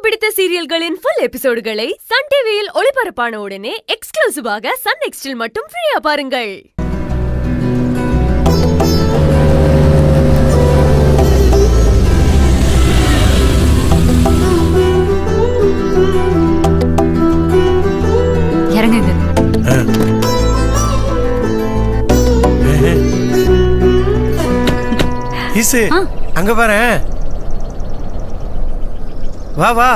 பிடித்த சீரியல்களின் full எபிசோடுகளை Sun டிவியில் ஒளிபரப்பான உடனே எக்ஸ்க்ளூசிவாக சன் நெக்ஸ்டில் மட்டும் ஃப்ரீயா பாருங்கள் இறங்குங்க ஈசு ஆ. அங்க பாரு வா வா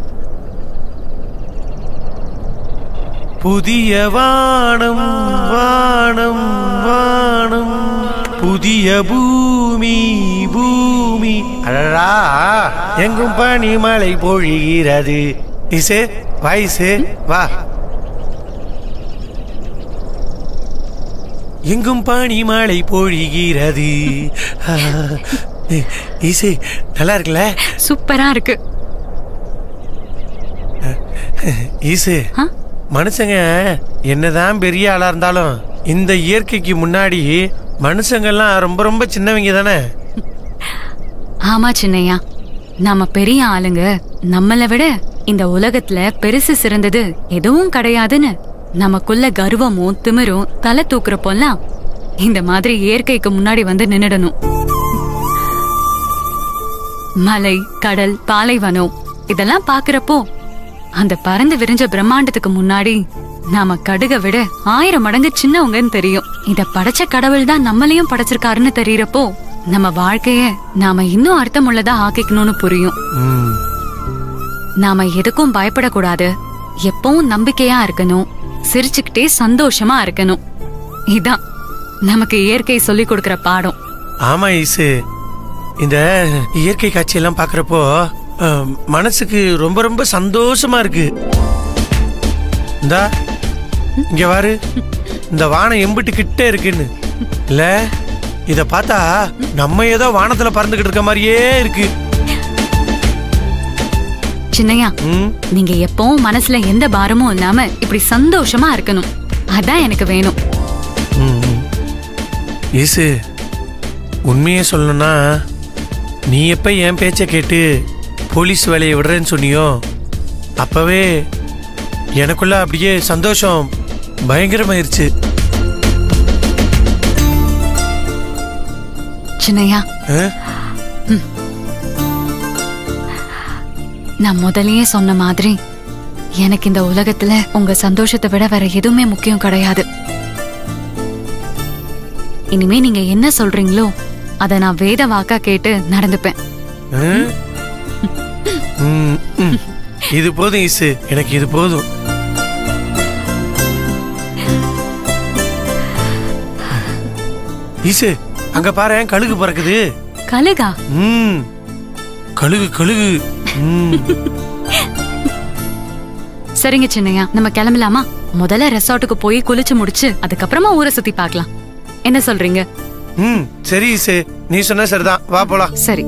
புதிய வானம் வானம் வானம் புதிய பூமி பூமி அடடா எங்கும் பனிமழை பொழிகிறது இசு வா இசு வா எங்கும் பனிமழை பொழிகிறது ஆ, இசை நல்லா இருக்குல்ல சூப்பரா இருக்கு ஈசு ஆ? மனுஷங்க என்னதான் பெரிய ஆளா இருந்தாலும் இந்த இயற்கைக்கு முன்னாடி மனுஷங்கெல்லாம் ரொம்ப ரொம்ப சின்னவங்க தானே ஆமா சின்னையா நாம பெரிய ஆளுங்க நம்மள விட இந்த உலகத்துல பெருசு சிறந்தது எதுவும் கிடையாதுன்னு நமக்குள்ள கர்வமும் திமிரும் தலை தூக்குறப்போல்லாம் இந்த மாதிரி இயற்கைக்கு முன்னாடி வந்து நின்னுடணும் மலை கடல் பாலைவனம் இதெல்லாம் பாக்குறப்போ அந்த பறந்து விரிஞ்ச பிரம்மாண்டத்துக்கு முன்னாடி நாம கடுக விட ஆயிரம் மடங்கு சின்னவங்கன்னு தெரியும் இத படைச்ச கடவுள் தான் நம்மளையும் படைச்சிருக்காருன்னு தெரியறப்போ நம்ம வாழ்க்கைய நாம இன்னும் அர்த்தமுள்ளதா ஆக்கிக்கணும்னு புரியும் ம், நாம எதுக்கும் பயப்படக்கூடாது எப்பவும் நம்பிக்கையா இருக்கணும் சிரிச்சுக்கிட்டே சந்தோஷமா இருக்கணும் இதான் நமக்கு இயற்கை சொல்லி கொடுக்கிற பாடம் ஆமா ஈசு இந்த இயற்கை காட்சியெல்லாம் பார்க்கறப்போ அஹ், மனசுக்கு ரொம்ப ரொம்ப சந்தோஷமா இருக்கு இந்தா இங்க பாரு இந்த வானம் எம்பிட்டு கிட்ட இருக்குன்னு இல்ல இத பார்த்தா நம்ம ஏதோ வானத்துல பறந்துகிட்டு இருக்க மாதிரியே இருக்கு சின்னையா ம் நீங்க எப்பவும் மனசுல எந்த பாரமும் இல்லாம இப்படி சந்தோஷமா இருக்கணும் அதான் எனக்கு வேணும் ம். ஈசு உண்மையே சொல்லணும்னா நீ எப்ப என் பேச்சை கேட்டு போலீஸ் வேலையை விடுறேன்னு சொன்னியோ அப்பவே எனக்குள்ள அப்படியே சந்தோஷம் பயங்கரமாயிருச்சு சின்னையா ஆ? நான் முதல்லயே சொன்ன மாதிரி எனக்கு இந்த உலகத்துல உங்க சந்தோஷத்தை விட வேற எதுவுமே முக்கியம் கிடையாது இனிமே நீங்க என்ன சொல்றீங்களோ அத நான் வேத வாக்கா கேட்டு நடந்துப்பேன் ஆ? ம், ம். இது போதும் ஈசு எனக்கு இது போதும் ஈசு அங்க பாரு கழுகு பறக்குது கழுகா ம் கழுகு கழுகு ம் சரிங்க சின்னையா நம்ம கிளம்பலாமா முதல்ல ரெசார்ட்டுக்கு போய் குளிச்சு முடிச்சு அதுக்கப்புறமா ஊரை சுத்தி பார்க்கலாம் என்ன சொல்றீங்க ம் சரி இசு நீ சொன்ன சரிதான் வா போலாம் சரி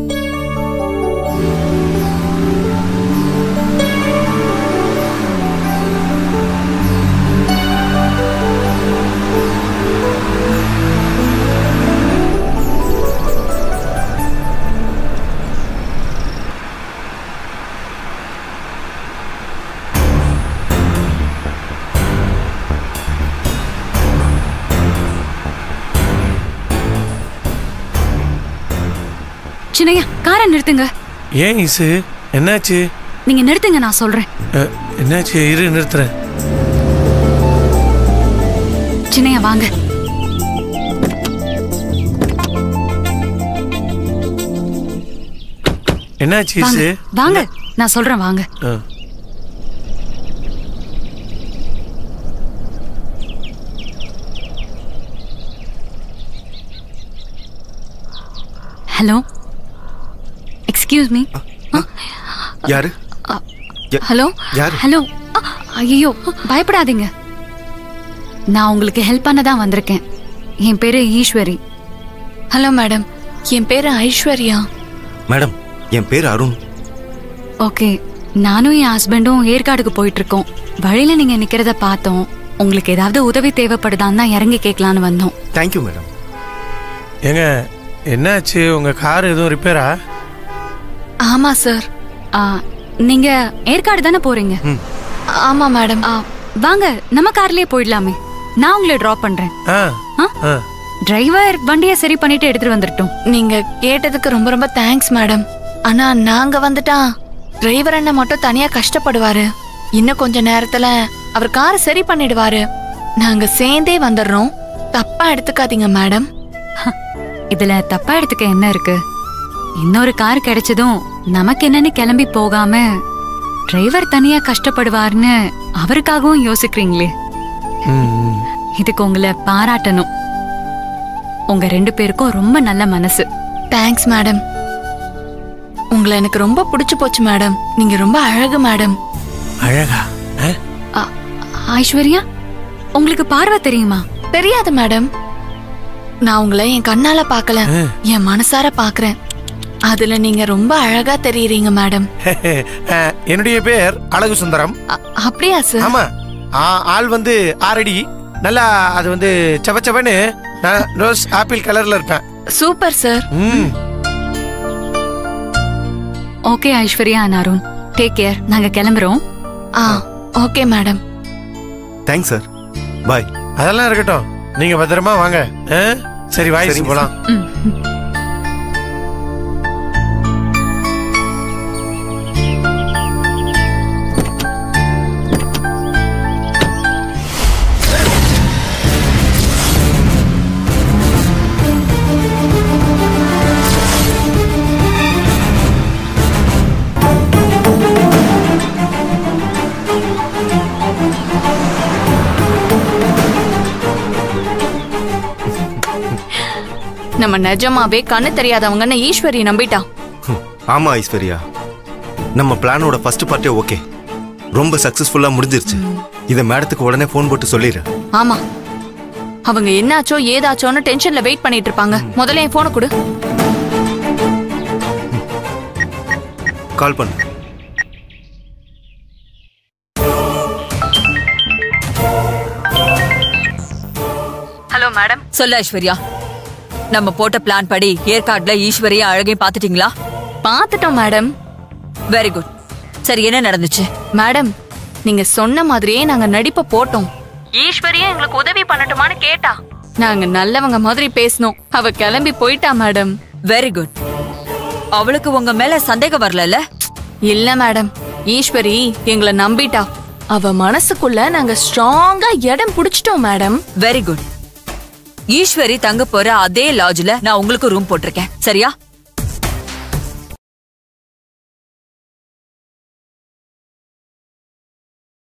சின்னையா காரை நிறுத்துங்க ஏன் இசு என்னாச்சு நீங்க நிறுத்துங்க நான் சொல்றேன் அ, என்னாச்சு இரு நிறுத்துறேன் சின்னையா வாங்க என்னாச்சு வாங்க இசு வாங்க நான் சொல்றேன் வாங்க ஆ. ஹலோ எக்ஸ்கியூஸ் மீ யாரு யா- ஹலோ யாரு? ஹலோ ஐயோ பயப்படாதீங்க நான் உங்களுக்கு ஹெல்ப் பண்ண தான் வந்திருக்கேன் என் பேரு ஈஸ்வரி ஹலோ மேடம் என் பேரு ஐஸ்வர்யா மேடம் என் பேர் அருண் ஓகே நானும் என் ஹஸ்பண்டும் ஏற்காடுக்கு போயிட்டு இருக்கோம் வழியில நீங்க நிக்கிறத பார்த்தோம் உங்களுக்கு ஏதாவது உதவி தேவைப்படுதான்னு தான் இறங்கி கேட்கலான்னு வந்தோம் தேங்க்யூ மேடம் ஏங்க என்னாச்சு உங்க கார் எதுவும் ரிப்பேரா ஆமா சார் ஆ, நீங்க ஏற்காடு தானே போறீங்க ஆமா மேடம் ஆ, வாங்க நம்ம கார்லயே போயிடலாமே நான் உங்களை டிராப் பண்றேன் ஆ ஆ? ஆ டிரைவர் வண்டியை சரி பண்ணிட்டு எடுத்துட்டு வந்துட்டோம் நீங்க கேட்டதுக்கு ரொம்ப ரொம்ப தேங்க்ஸ் மேடம் ஆனா நாங்க வந்துட்டா டிரைவர் அண்ணன் மட்டும் தனியா கஷ்டப்படுவாரு இன்னும் கொஞ்ச நேரத்துல அவர் காரை சரி பண்ணிடுவாரு நாங்க சேர்ந்தே வந்துடுறோம் தப்பா எடுத்துக்காதீங்க மேடம் இதுல தப்பா எடுத்துக்க என்ன இருக்கு இன்னொரு கார் கிடைச்சதும் நமக்கு என்னன்னு கிளம்பி போகாம டிரைவர் தனியா கஷ்டப்படுவார்னு அவருக்காகவும் யோசிக்கிறீங்களே ம், ம். இதுக்கு உங்களை பாராட்டணும் உங்க ரெண்டு பேருக்கும் ரொம்ப நல்ல மனசு தேங்க்ஸ் மேடம் உங்களை எனக்கு ரொம்ப பிடிச்சு போச்சு மேடம் நீங்க ரொம்ப அழகு மேடம் அழகா ஆ? ஆ, ஐஸ்வர்யா உங்களுக்கு பார்வை தெரியுமா தெரியாது மேடம் நான் உங்களை என் கண்ணால பார்க்கல என் மனசார பாக்குறேன் அதுல நீங்க ரொம்ப அழகா தெரியுறீங்க மேடம் ஆ, என்னுடைய பேர் அழகு சுந்தரம் அ- அப்படியா சார் ஆமா ஆ, ஆள் வந்து ஆறடி நல்லா அது வந்து செவச்சவன்னு நான் ரோஸ் ஆப்பிள் கலர்ல இருப்பேன் சூப்பர் சார் ம் okay Aishwarya and Arun take care நாங்க கிளம்புறோம் ஆ okay madam thanks sir bye அதெல்லாம் இருக்கட்டும் நீங்க பத்திரமா வாங்க ஆ? சரி வாய்ஸ் சரிங்க போலாம் ம், ம். நம்ம நிஜமாவே கண்ணு தெரியாதவங்கன்னு ஈஸ்வரி நம்பிட்டா ஹம், ஆமா ஐஸ்வர்யா நம்ம பிளானோட ஃபர்ஸ்ட் பார்ட்டே ஓகே ரொம்ப சக்சஸ்ஃபுல்லா முடிஞ்சிருச்சு இதை மேடத்துக்கு உடனே ஃபோன் போட்டு சொல்லிடு ஆமா அவங்க என்னாச்சோ ஏதாச்சோன்னு டென்ஷன்ல வெயிட் பண்ணிட்டு இருப்பாங்க முதல்ல என் போனை கொடு கால் பண்ணு ஹலோ மேடம் சொல்லு ஐஸ்வர்யா நம்ம போட்ட பிளான் படி ஏற்காடுல ஈஸ்வரியா அழகையும் பாத்துட்டீங்களா பாத்துட்டோம் மேடம் வெரி குட் சரி என்ன நடந்துச்சு மேடம் நீங்க சொன்ன மாதிரியே நாங்க நடிப்ப போட்டோம் ஈஸ்வரியா எங்களுக்கு உதவி பண்ணட்டுமான்னு கேட்டா நாங்க நல்லவங்க மாதிரி பேசணும் அவ கிளம்பி போயிட்டா மேடம் வெரி குட் அவளுக்கு உங்க மேல சந்தேகம் வரலல்ல இல்ல மேடம் ஈஸ்வரி எங்களை நம்பிட்டா அவ மனசுக்குள்ள நாங்க ஸ்ட்ராங்கா இடம் புடிச்சிட்டோம் மேடம் வெரி குட் ஈஸ்வரி தங்க போற அதே லாட்ஜ்ல நான் உங்களுக்கு ரூம் போட்டிருக்கேன் சரியா